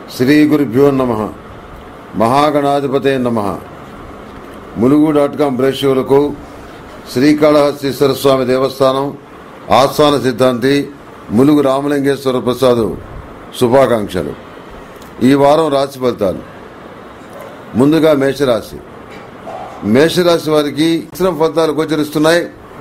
శ్రీ గురుభ్యో నమ మహాగణాధిపతే నమ ములుగు డాట్ కాం ప్రేక్షకులకు శ్రీకాళహస్తీశ్వర స్వామి దేవస్థానం ఆస్థాన సిద్ధాంతి ములుగు రామలింగేశ్వర ప్రసాద్ శుభాకాంక్షలు ఈ వారం రాశి ఫలితాలు ముందుగా మేషరాశి మేషరాశి వారికి ఇచ్చిన ఫలితాలు గోచరిస్తున్నాయి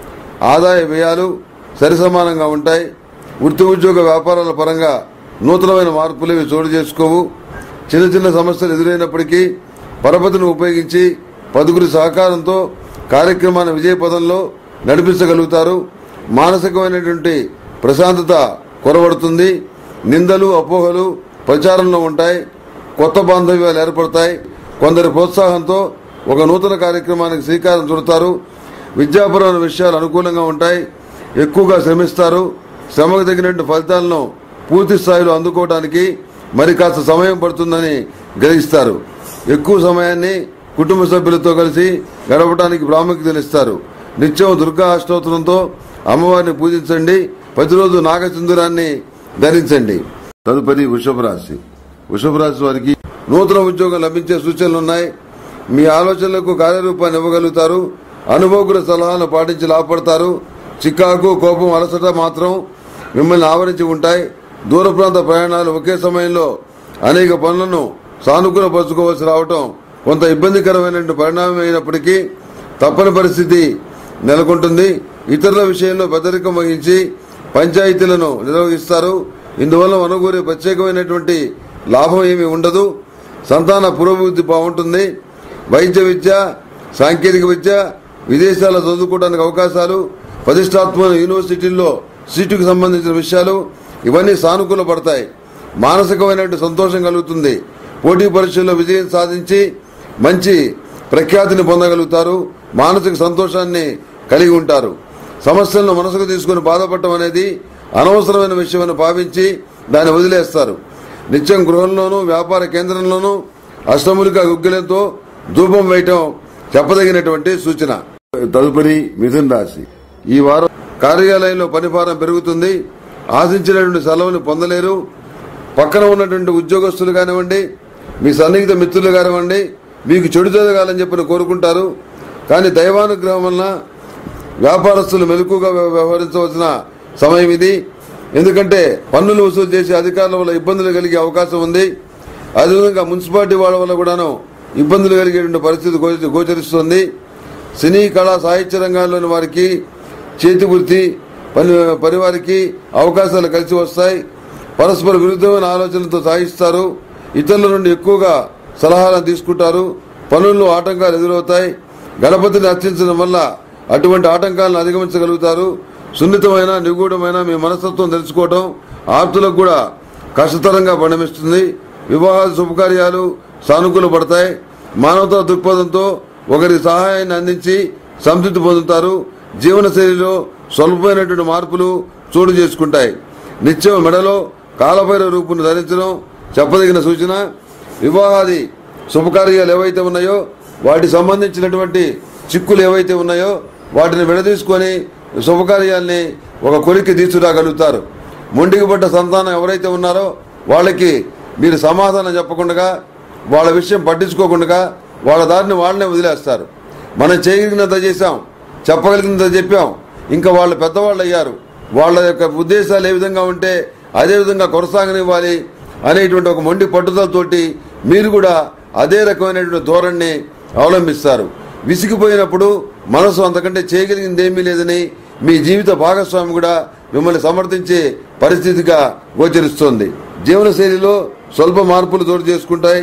ఆదాయ వ్యయాలు సరిసమానంగా ఉంటాయి వృత్తి ఉద్యోగ వ్యాపారాల పరంగా నూతనమైన మార్పులు ఇవి చోటు చేసుకోవు చిన్న చిన్న సమస్యలు ఎదురైనప్పటికీ పరపతిని ఉపయోగించి పదుగురి సహకారంతో కార్యక్రమాన్ని విజయపదంలో నడిపించగలుగుతారు మానసికమైనటువంటి ప్రశాంతత కొరబడుతుంది నిందలు అపోహలు ప్రచారంలో ఉంటాయి కొత్త బాంధవ్యాలు ఏర్పడతాయి కొందరి ప్రోత్సాహంతో ఒక నూతన కార్యక్రమానికి శ్రీకారం చుడతారు విద్యాపరమైన విషయాలు అనుకూలంగా ఉంటాయి ఎక్కువగా శ్రమిస్తారు శ్రమకు తగినట్టు ఫలితాలను పూర్తి స్థాయిలో అందుకోవడానికి మరి కాస్త సమయం పడుతుందని గ్రహిస్తారు ఎక్కువ సమయాన్ని కుటుంబ సభ్యులతో కలిసి గడపడానికి ప్రాముఖ్యతనిస్తారు నిత్యం దుర్గా అష్టోత్తరంతో అమ్మవారిని పూజించండి ప్రతిరోజు నాగసింధురాన్ని ధరించండి తదుపరి వృషభ రాశి వృషభ రాశి వారికి నూతన ఉద్యోగం లభించే సూచనలు ఉన్నాయి మీ ఆలోచనలకు కార్యరూపాన్ని ఇవ్వగలుగుతారు అనుభవకుల సలహాలను పాటించి లాభపడతారు చికాకు కోపం అలసట మాత్రం మిమ్మల్ని ఆవరించి ఉంటాయి దూర ప్రాంత ప్రయాణాలు ఒకే సమయంలో అనేక పనులను సానుకూలపరచుకోవాల్సి రావటం కొంత ఇబ్బందికరమైన పరిణామం అయినప్పటికీ తప్పని పరిస్థితి నెలకొంటుంది ఇతరుల విషయంలో పెద్దరికం వహించి పంచాయతీలను నిర్వహిస్తారు ఇందువల్ల అనుకూరే ప్రత్యేకమైనటువంటి లాభం ఏమీ ఉండదు సంతాన పురోభివృద్ధి బాగుంటుంది వైద్య విద్య సాంకేతిక విద్య విదేశాల్లో చదువుకోవడానికి అవకాశాలు ప్రతిష్టాత్మక యూనివర్సిటీల్లో సీటుకు సంబంధించిన విషయాలు ఇవన్నీ సానుకూల పడతాయి మానసికమైనటువంటి సంతోషం కలుగుతుంది పోటీ పరీక్షల్లో విజయం సాధించి మంచి ప్రఖ్యాతిని పొందగలుగుతారు మానసిక సంతోషాన్ని కలిగి ఉంటారు సమస్యలను మనసుకు తీసుకుని బాధపడటం అనేది అనవసరమైన విషయమని భావించి దాన్ని వదిలేస్తారు నిత్యం గృహంలోనూ వ్యాపార కేంద్రంలోనూ అష్టములిక గుగ్గిలంతో ధూపం వేయటం చెప్పదగినటువంటి సూచన తదుపరి మిథున్ రాశి ఈ వారం కార్యాలయంలో పనిభారం పెరుగుతుంది ఆశించినటువంటి సెలవుని పొందలేరు పక్కన ఉన్నటువంటి ఉద్యోగస్తులు కానివ్వండి మీ సన్నిహిత మిత్రులు కానివ్వండి మీకు చెడు జరగాలని చెప్పి కోరుకుంటారు కానీ దైవానుగ్రహం వలన వ్యాపారస్తులు మెలకుగా వ్యవహరించవలసిన సమయం ఇది ఎందుకంటే పన్నులు వసూలు చేసే అధికారుల వల్ల ఇబ్బందులు కలిగే అవకాశం ఉంది అదేవిధంగా మున్సిపాలిటీ వాళ్ళ వల్ల కూడాను ఇబ్బందులు కలిగేటువంటి పరిస్థితి గోచ- గోచరిస్తుంది సినీ కళా సాహిత్య రంగాల్లోని వారికి చేతి వృత్తి పని పని వారికి అవకాశాలు కలిసి వస్తాయి పరస్పర విరుద్ధమైన ఆలోచనలతో సాగిస్తారు ఇతరుల నుండి ఎక్కువగా సలహాలను తీసుకుంటారు పనుల్లో ఆటంకాలు ఎదురవుతాయి గణపతిని అర్చించడం వల్ల అటువంటి ఆటంకాలను అధిగమించగలుగుతారు సున్నితమైన నిగూఢమైన మీ మనస్తత్వం తెలుసుకోవడం ఆప్తులకు కూడా కష్టతరంగా పరిణమిస్తుంది వివాహ శుభకార్యాలు సానుకూల పడతాయి మానవతా దృక్పథంతో ఒకరి సహాయాన్ని అందించి సంతృప్తి పొందుతారు జీవనశైలిలో స్వల్పమైనటువంటి మార్పులు చోటు చేసుకుంటాయి నిత్యం మెడలో కాలభైర రూపును ధరించడం చెప్పదగిన సూచన వివాహాది శుభకార్యాలు ఏవైతే ఉన్నాయో వాటికి సంబంధించినటువంటి చిక్కులు ఏవైతే ఉన్నాయో వాటిని విడదీసుకొని శుభకార్యాల్ని ఒక కొలిక్కి తీసుకురాగలుగుతారు మొండికి పడ్డ సంతానం ఎవరైతే ఉన్నారో వాళ్ళకి మీరు సమాధానం చెప్పకుండా వాళ్ళ విషయం పట్టించుకోకుండా వాళ్ళ దారిని వాళ్ళనే వదిలేస్తారు మనం చేయగలిగినంత చేశాం చెప్పగలిగినంత చెప్పాం ఇంకా వాళ్ళు పెద్దవాళ్ళు అయ్యారు వాళ్ళ యొక్క ఉద్దేశాలు ఏ విధంగా ఉంటే అదే విధంగా కొనసాగనివ్వాలి అనేటువంటి ఒక మొండి పట్టుదలతోటి మీరు కూడా అదే రకమైనటువంటి ధోరణిని అవలంబిస్తారు విసిగిపోయినప్పుడు మనసు అంతకంటే చేయగలిగింది ఏమీ లేదని మీ జీవిత భాగస్వామి కూడా మిమ్మల్ని సమర్థించే పరిస్థితిగా గోచరిస్తోంది జీవనశైలిలో స్వల్ప మార్పులు చోటు చేసుకుంటాయి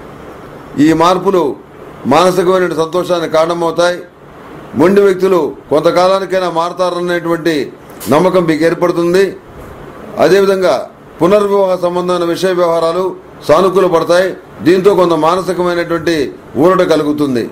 ఈ మార్పులు మానసికమైన సంతోషానికి కారణమవుతాయి మొండి వ్యక్తులు కొంతకాలానికైనా మారతారనేటువంటి నమ్మకం మీకు ఏర్పడుతుంది అదేవిధంగా పునర్వివాహ సంబంధమైన విషయ వ్యవహారాలు సానుకూల పడతాయి దీంతో కొంత మానసికమైనటువంటి ఊరట కలుగుతుంది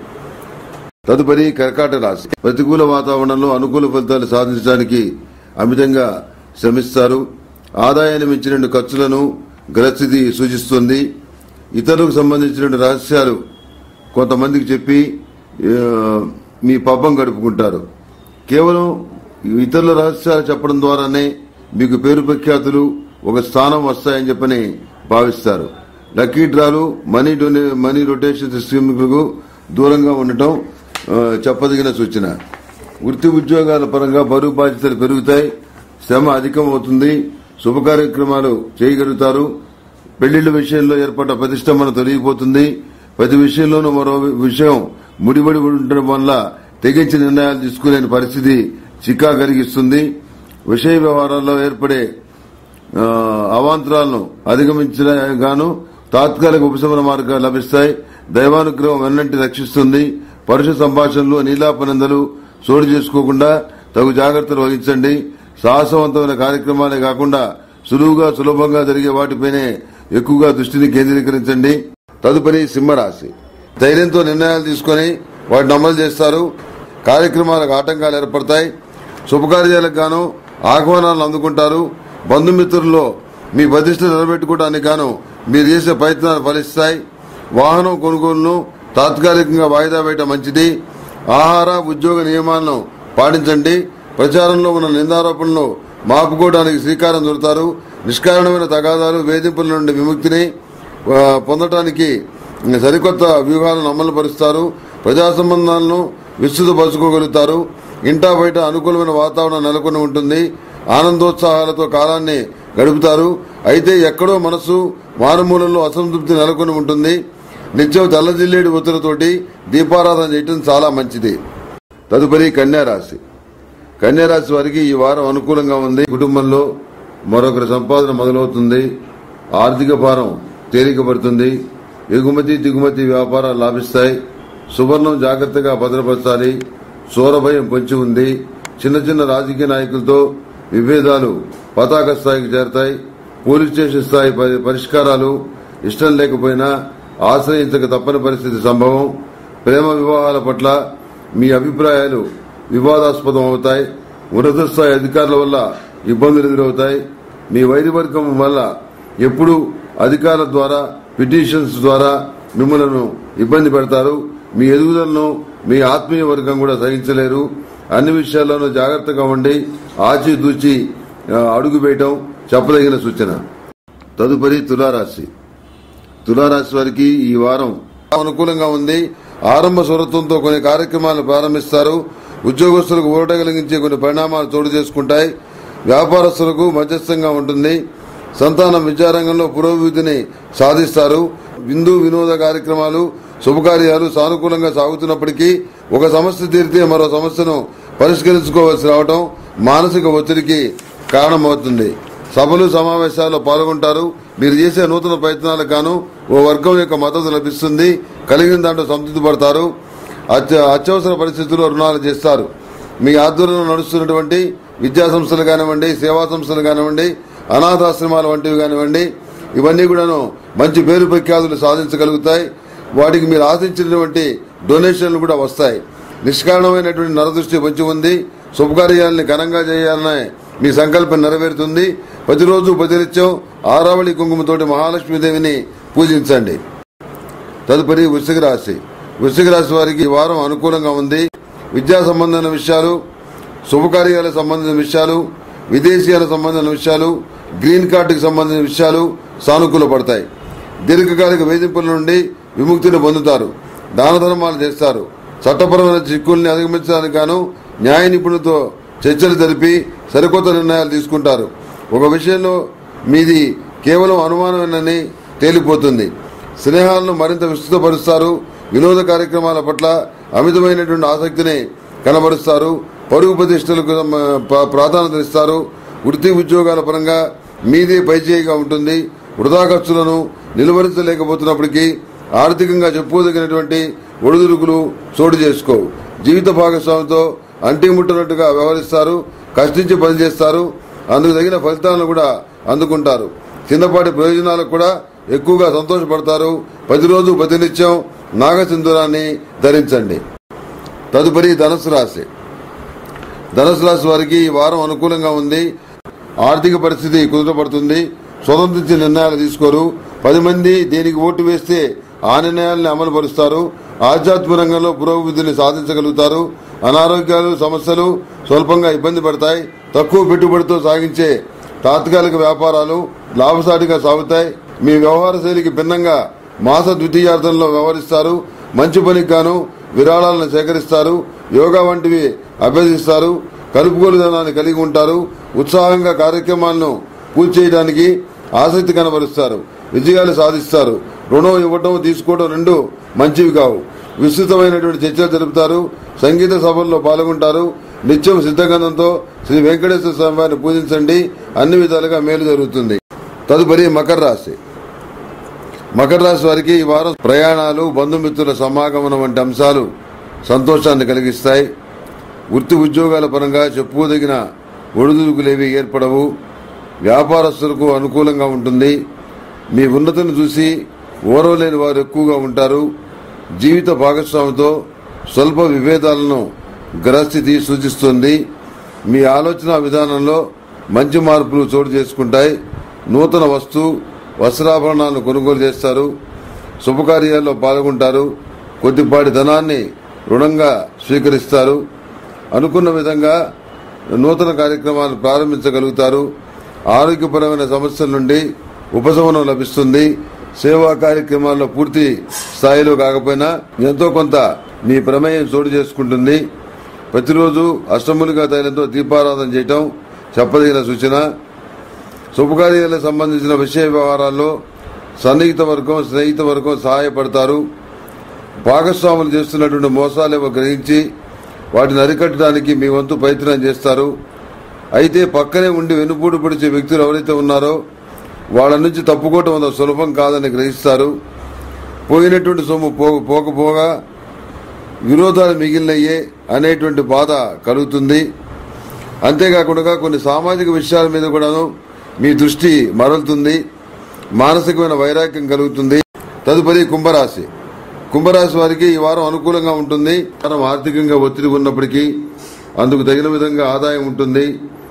తదుపరి కర్కాట రాశి ప్రతికూల వాతావరణంలో అనుకూల ఫలితాలు సాధించడానికి అమితంగా శ్రమిస్తారు ఆదాయాన్ని మించిన ఖర్చులను గ్రస్థితి సూచిస్తుంది ఇతరులకు సంబంధించిన రహస్యాలు కొంతమందికి చెప్పి ఆ, మీ పబ్బం గడుపుకుంటారు కేవలం ఇతరుల రహస్యాలు చెప్పడం ద్వారానే మీకు పేరు ప్రఖ్యాతులు ఒక స్థానం వస్తాయని చెప్పని భావిస్తారు లక్కీ డ్రాలు మనీ డొనే మనీ రొటేషన్ స్కీములకు దూరంగా ఉండటం ఆ, చెప్పదగిన సూచన వృత్తి ఉద్యోగాల పరంగా బరువు బాధ్యతలు పెరుగుతాయి శ్రమ అధికం అవుతుంది శుభ కార్యక్రమాలు చేయగలుగుతారు పెళ్లిళ్ల విషయంలో ఏర్పడ్డ ప్రతిష్టంభన తొలగిపోతుంది ప్రతి విషయంలోనూ మరో విషయం ముడిపడి ఉండడం వల్ల తెగించి నిర్ణయాలు తీసుకోలేని పరిస్థితి చిక్కా కలిగిస్తుంది విషయ వ్యవహారాల్లో ఏర్పడే ఆ, అవాంతరాలను అధిగమించిన గాను తాత్కాలిక ఉపశమన మార్గాలు లభిస్తాయి దైవానుగ్రహం వెన్నంటి రక్షిస్తుంది పరుష సంభాషణలు నీలాపనందలు చోటు చేసుకోకుండా తగు జాగ్రత్తలు వహించండి సాహసవంతమైన కార్యక్రమాలే కాకుండా సులువుగా సులభంగా జరిగే వాటిపైనే ఎక్కువగా దృష్టిని కేంద్రీకరించండి తదుపరి సింహరాశి ధైర్యంతో నిర్ణయాలు తీసుకొని వాటిని అమలు చేస్తారు కార్యక్రమాలకు ఆటంకాలు ఏర్పడతాయి శుభకార్యాలకు గాను ఆహ్వానాలను అందుకుంటారు బంధుమిత్రుల్లో మీ ప్రతిష్ట నిలబెట్టుకోవడానికి గాను మీరు చేసే ప్రయత్నాలు ఫలిస్తాయి వాహనం కొనుగోలును తాత్కాలికంగా వాయిదా వేయటం మంచిది ఆహార ఉద్యోగ నియమాలను పాటించండి ప్రచారంలో ఉన్న నిందారోపణలను మాపుకోవడానికి శ్రీకారం చుడతారు నిష్కారణమైన తగాదాలు వేధింపుల నుండి విముక్తిని ఆ, పొందటానికి సరికొత్త వ్యూహాలను అమలు పరుస్తారు ప్రజా సంబంధాలను విస్తృతపరచుకోగలుగుతారు ఇంటా బయట అనుకూలమైన వాతావరణం నెలకొని ఉంటుంది ఆనందోత్సాహాలతో కాలాన్ని గడుపుతారు అయితే ఎక్కడో మనసు మారుమూలంలో అసంతృప్తి నెలకొని ఉంటుంది నిత్యం తెల్లజిల్లేడు ఒత్తిడితోటి దీపారాధన చేయటం చాలా మంచిది తదుపరి కన్యారాశి కన్యారాశి వారికి ఈ వారం అనుకూలంగా ఉంది కుటుంబంలో మరొకరి సంపాదన మొదలవుతుంది ఆర్థిక భారం తేలికపడుతుంది ఎగుమతి దిగుమతి వ్యాపారాలు లాభిస్తాయి సువర్ణం జాగ్రత్తగా భద్రపరచాలి సూరభయం పొంచి ఉంది చిన్న చిన్న రాజకీయ నాయకులతో విభేదాలు పతాక స్థాయికి చేరతాయి పోలీస్ స్టేషన్ స్థాయి పరి- పరిష్కారాలు ఇష్టం లేకపోయినా ఆశ్రయించక తప్పని పరిస్థితి సంభవం ప్రేమ వివాహాల పట్ల మీ అభిప్రాయాలు వివాదాస్పదం అవుతాయి ఉన్నత స్థాయి అధికారుల వల్ల ఇబ్బందులు ఎదురవుతాయి మీ వైరివర్గం వల్ల ఎప్పుడు అధికారుల ద్వారా పిటిషన్స్ ద్వారా మిమ్మల్ని ఇబ్బంది పెడతారు మీ ఎదుగుదలను మీ ఆత్మీయ వర్గం కూడా సహించలేరు అన్ని విషయాల్లోనూ జాగ్రత్తగా ఉండి ఆచితూచి ఆ, అడుగు వేయటం చెప్పదగిన సూచన తదుపరి తులారాశి తులారాశి వారికి ఈ వారం అనుకూలంగా ఉంది ఆరంభ స్వరత్వంతో కొన్ని కార్యక్రమాలు ప్రారంభిస్తారు ఉద్యోగస్తులకు ఊరట కలిగించే కొన్ని పరిణామాలు చోటు చేసుకుంటాయి వ్యాపారస్తులకు మధ్యస్థంగా ఉంటుంది సంతానం విద్యారంగంలో పురోభివృద్ధిని సాధిస్తారు విందు వినోద కార్యక్రమాలు శుభకార్యాలు సానుకూలంగా సాగుతున్నప్పటికీ ఒక సమస్య తీరితే మరో సమస్యను పరిష్కరించుకోవాల్సి రావటం మానసిక ఒత్తిడికి కారణమవుతుంది సభలు సమావేశాల్లో పాల్గొంటారు మీరు చేసే నూతన ప్రయత్నాలకు గాను ఓ వర్గం యొక్క మద్దతు లభిస్తుంది కలిగిన దాంట్లో సంతృప్తి పడతారు అత్య- అత్యవసర పరిస్థితుల్లో రుణాలు చేస్తారు మీ ఆధ్వర్యంలో నడుస్తున్నటువంటి విద్యా సంస్థలు కానివ్వండి సేవా సంస్థలు కానివ్వండి అనాథాశ్రమాలు వంటివి కానివ్వండి ఇవన్నీ కూడాను మంచి పేరు ప్రఖ్యాతులు సాధించగలుగుతాయి వాటికి మీరు ఆశించినటువంటి డొనేషన్లు కూడా వస్తాయి నిష్కారణమైనటువంటి నరదృష్టి మంచి ఉంది శుభకార్యాలని ఘనంగా చేయాలనే మీ సంకల్పం నెరవేరుతుంది ప్రతిరోజు ప్రతినిత్యం ఆరావళి కుంకుమతోటి మహాలక్ష్మీదేవిని పూజించండి తదుపరి వృశ్చిక రాశి వృశ్చిక రాశి వారికి ఈ వారం అనుకూలంగా ఉంది విద్యా సంబంధమైన విషయాలు శుభకార్యాలకు సంబంధించిన విషయాలు విదేశీయాలకు సంబంధించిన విషయాలు గ్రీన్ కార్డుకు సంబంధించిన విషయాలు సానుకూల పడతాయి దీర్ఘకాలిక వేధింపుల నుండి విముక్తిని పొందుతారు దాన ధర్మాలు చేస్తారు చట్టపరమైన చిక్కుల్ని అధిగమించడానికి గాను న్యాయ నిపుణులతో చర్చలు జరిపి సరికొత్త నిర్ణయాలు తీసుకుంటారు ఒక విషయంలో మీది కేవలం అనుమానమేనని తేలిపోతుంది స్నేహాలను మరింత విస్తృతపరుస్తారు వినోద కార్యక్రమాల పట్ల అమితమైనటువంటి ఆసక్తిని కనబరుస్తారు పరుగు ప్రతిష్టలకు సమ- ప్ర- ప్రాధాన్యత ఇస్తారు వృత్తి ఉద్యోగాల పరంగా మీదే పైచేయిగా ఉంటుంది వృధా ఖర్చులను నిలువరించలేకపోతున్నప్పటికీ ఆర్థికంగా చెప్పుకోదగినటువంటి ఒడిదుడుకులు చోటు చేసుకోవు జీవిత భాగస్వామితో అంటిముట్టనట్టుగా వ్యవహరిస్తారు కష్టించి పనిచేస్తారు అందుకు తగిన ఫలితాలను కూడా అందుకుంటారు చిన్నపాటి ప్రయోజనాలకు కూడా ఎక్కువగా సంతోషపడతారు ప్రతిరోజు ప్రతినిత్యం నాగసింధూరాన్ని ధరించండి తదుపరి ధనుసు రాశి ధనుసు రాశి వారికి ఈ వారం అనుకూలంగా ఉంది ఆర్థిక పరిస్థితి కుదుటపడుతుంది స్వతంత్రించిన నిర్ణయాలు తీసుకోరు పది మంది దీనికి ఓటు వేస్తే ఆ నిర్ణయాలను అమలు పరుస్తారు ఆధ్యాత్మిక రంగంలో పురోభివృద్ధిని సాధించగలుగుతారు అనారోగ్యాలు సమస్యలు స్వల్పంగా ఇబ్బంది పడతాయి తక్కువ పెట్టుబడితో సాగించే తాత్కాలిక వ్యాపారాలు లాభసాటిగా సాగుతాయి మీ వ్యవహార శైలికి భిన్నంగా మాస ద్వితీయార్థంలో వ్యవహరిస్తారు మంచి పనికి గాను విరాళాలను సేకరిస్తారు యోగా వంటివి అభ్యసిస్తారు కలుపుగోలుదనాన్ని కలిగి ఉంటారు ఉత్సాహంగా కార్యక్రమాలను పూర్తి చేయడానికి ఆసక్తి కనబరుస్తారు విజయాలు సాధిస్తారు రుణం ఇవ్వటం తీసుకోవడం రెండు మంచివి కావు విస్తృతమైనటువంటి చర్చలు జరుపుతారు సంగీత సభల్లో పాల్గొంటారు నిత్యం సిద్ధగంధంతో శ్రీ వెంకటేశ్వర స్వామి వారిని పూజించండి అన్ని విధాలుగా మేలు జరుగుతుంది తదుపరి మకర రాశి మకర రాశి వారికి ఈ వారం ప్రయాణాలు బంధుమిత్రుల సమాగమనం వంటి అంశాలు సంతోషాన్ని కలిగిస్తాయి వృత్తి ఉద్యోగాల పరంగా చెప్పుకోదగిన ఒడిదుడుకులేవి ఏర్పడవు వ్యాపారస్తులకు అనుకూలంగా ఉంటుంది మీ ఉన్నతిని చూసి ఓరవలేని వారు ఎక్కువగా ఉంటారు జీవిత భాగస్వామితో స్వల్ప విభేదాలను గ్రహస్థితి సూచిస్తుంది మీ ఆలోచన విధానంలో మంచి మార్పులు చోటు చేసుకుంటాయి నూతన వస్తు వస్త్రాభరణాలను కొనుగోలు చేస్తారు శుభకార్యాల్లో పాల్గొంటారు కొద్దిపాటి ధనాన్ని రుణంగా స్వీకరిస్తారు అనుకున్న విధంగా నూతన కార్యక్రమాలు ప్రారంభించగలుగుతారు ఆరోగ్యపరమైన సమస్యల నుండి ఉపశమనం లభిస్తుంది సేవా కార్యక్రమాల్లో పూర్తి స్థాయిలో కాకపోయినా ఎంతో కొంత మీ ప్రమేయం చోటు చేసుకుంటుంది ప్రతిరోజు అష్టములుగా తైలంతో దీపారాధన చేయటం చెప్పదగిన సూచన శుభకార్యాలకు సంబంధించిన విషయ వ్యవహారాల్లో సన్నిహిత వర్గం స్నేహిత వర్గం సహాయపడతారు భాగస్వాములు చేస్తున్నటువంటి మోసాలేవో గ్రహించి వాటిని అరికట్టడానికి మీ వంతు ప్రయత్నం చేస్తారు అయితే పక్కనే ఉండి వెనుపూడు పొడిచే వ్యక్తులు ఎవరైతే ఉన్నారో వాళ్ళ నుంచి తప్పుకోవటం అంత సులభం కాదని గ్రహిస్తారు పోయినటువంటి సొమ్ము పో- పోకపోగా విరోధాలు మిగిలినయ్యే అనేటువంటి బాధ కలుగుతుంది అంతేకాకుండా కొన్ని సామాజిక విషయాల మీద కూడాను మీ దృష్టి మరలుతుంది మానసికమైన వైరాగ్యం కలుగుతుంది తదుపరి కుంభరాశి కుంభరాశి వారికి ఈ వారం అనుకూలంగా ఉంటుంది వారం ఆర్థికంగా ఒత్తిడి ఉన్నప్పటికీ అందుకు తగిన విధంగా ఆదాయం ఉంటుంది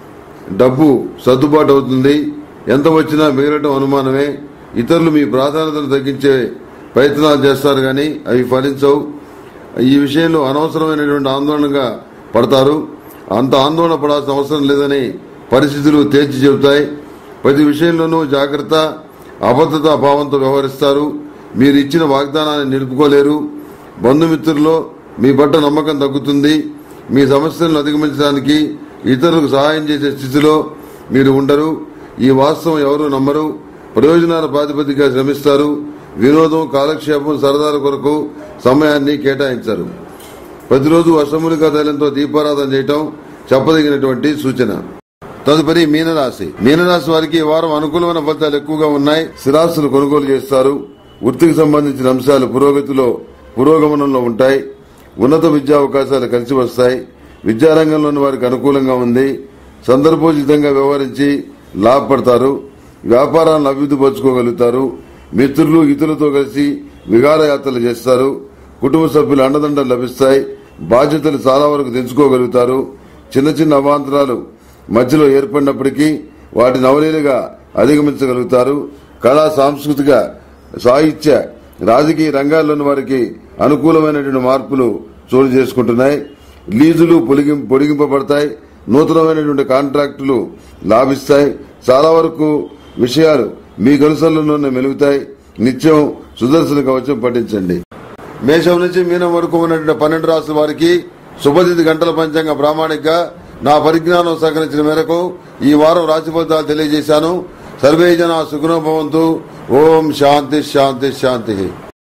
డబ్బు సర్దుబాటు అవుతుంది ఎంత వచ్చినా మిగలటం అనుమానమే ఇతరులు మీ ప్రాధాన్యతను తగ్గించే ప్రయత్నాలు చేస్తారు కానీ అవి ఫలించవు ఈ విషయంలో అనవసరమైనటువంటి ఆందోళనగా పడతారు అంత ఆందోళన పడాల్సిన అవసరం లేదని పరిస్థితులు తేల్చి చెబుతాయి ప్రతి విషయంలోనూ జాగ్రత్త అబద్ధత భావంతో వ్యవహరిస్తారు మీరు ఇచ్చిన వాగ్దానాన్ని నిలుపుకోలేరు బంధుమిత్రుల్లో మీ పట్ల నమ్మకం తగ్గుతుంది మీ సమస్యలను అధిగమించడానికి ఇతరులకు సహాయం చేసే స్థితిలో మీరు ఉండరు ఈ వాస్తవం ఎవరు నమ్మరు ప్రయోజనాల ప్రాతిపదికగా శ్రమిస్తారు వినోదం కాలక్షేపం సరదాల కొరకు సమయాన్ని కేటాయించరు ప్రతిరోజు అష్టములికా తైలంతో దీపారాధన చేయటం చెప్పదగినటువంటి సూచన తదుపరి మీనరాశి మీనరాశి వారికి ఈ వారం అనుకూలమైన ఫలితాలు ఎక్కువగా ఉన్నాయి స్థిరాస్తులు కొనుగోలు చేస్తారు వృత్తికి సంబంధించిన అంశాలు పురోగతిలో పురోగమనంలో ఉంటాయి ఉన్నత విద్యా అవకాశాలు కలిసి వస్తాయి విద్యారంగంలోని వారికి అనుకూలంగా ఉంది సందర్భోచితంగా వ్యవహరించి లాభపడతారు వ్యాపారాలను అభివృద్ధి పరచుకోగలుగుతారు మిత్రులు ఇతరులతో కలిసి విహారయాత్రలు చేస్తారు కుటుంబ సభ్యుల అండదండలు లభిస్తాయి బాధ్యతలు చాలా వరకు తెంచుకోగలుగుతారు చిన్న చిన్న అవాంతరాలు మధ్యలో ఏర్పడినప్పటికీ వాటిని అవలీలుగా అధిగమించగలుగుతారు కళా సాంస్కృతిక సాహిత్య రాజకీయ రంగాల్లోని వారికి అనుకూలమైనటువంటి మార్పులు చోటు చేసుకుంటున్నాయి లీజులు పొడిగిం- పొడిగింపబడతాయి నూతనమైనటువంటి కాంట్రాక్టులు లాభిస్తాయి చాలా వరకు విషయాలు మీ గొలుసల్లోనే మెలుగుతాయి నిత్యం సుదర్శన కవచం పఠించండి మేషం నుంచి మీనం వరకు ఉన్నటువంటి పన్నెండు రాష్ట్రాల వారికి శుభతిథి గంటల పంచాంగ ప్రామాణికగా నా పరిజ్ఞానం సహకరించిన మేరకు ఈ వారం రాశి ఫలితాలు తెలియజేశాను సర్వే జన సుఖనోభవంతు ఓం శాంతి శాంతి శాంతి